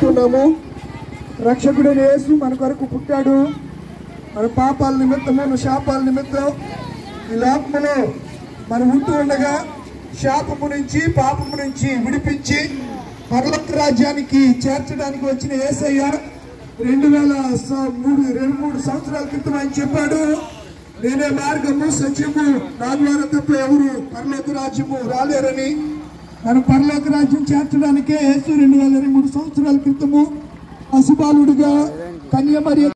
చెప్తున్నాము రక్షకుడైన యేసు మన కొరకు పుట్టాడు మన పాపాల నిమిత్తం మన శాపాల నిమిత్తం ఈ లోకములో మనం ఉంటూ ఉండగా శాపము నుంచి పాపము నుంచి విడిపించి పర్లోక రాజ్యానికి చేర్చడానికి వచ్చిన ఏసయ్య రెండు వేల స- మూడు రెండు మూడు సంవత్సరాల క్రితం ఆయన చెప్పాడు నేనే మార్గము సత్యము నా ద్వారా తప్ప ఎవరు పరలోక రాజ్యము రాలేరని మనం పరలోక రాజ్యం చేర్చడానికే యేసు రెండు వేల ఇరవై మూడు సంవత్సరాల క్రితము అసుబాలుడుగా కన్యమరి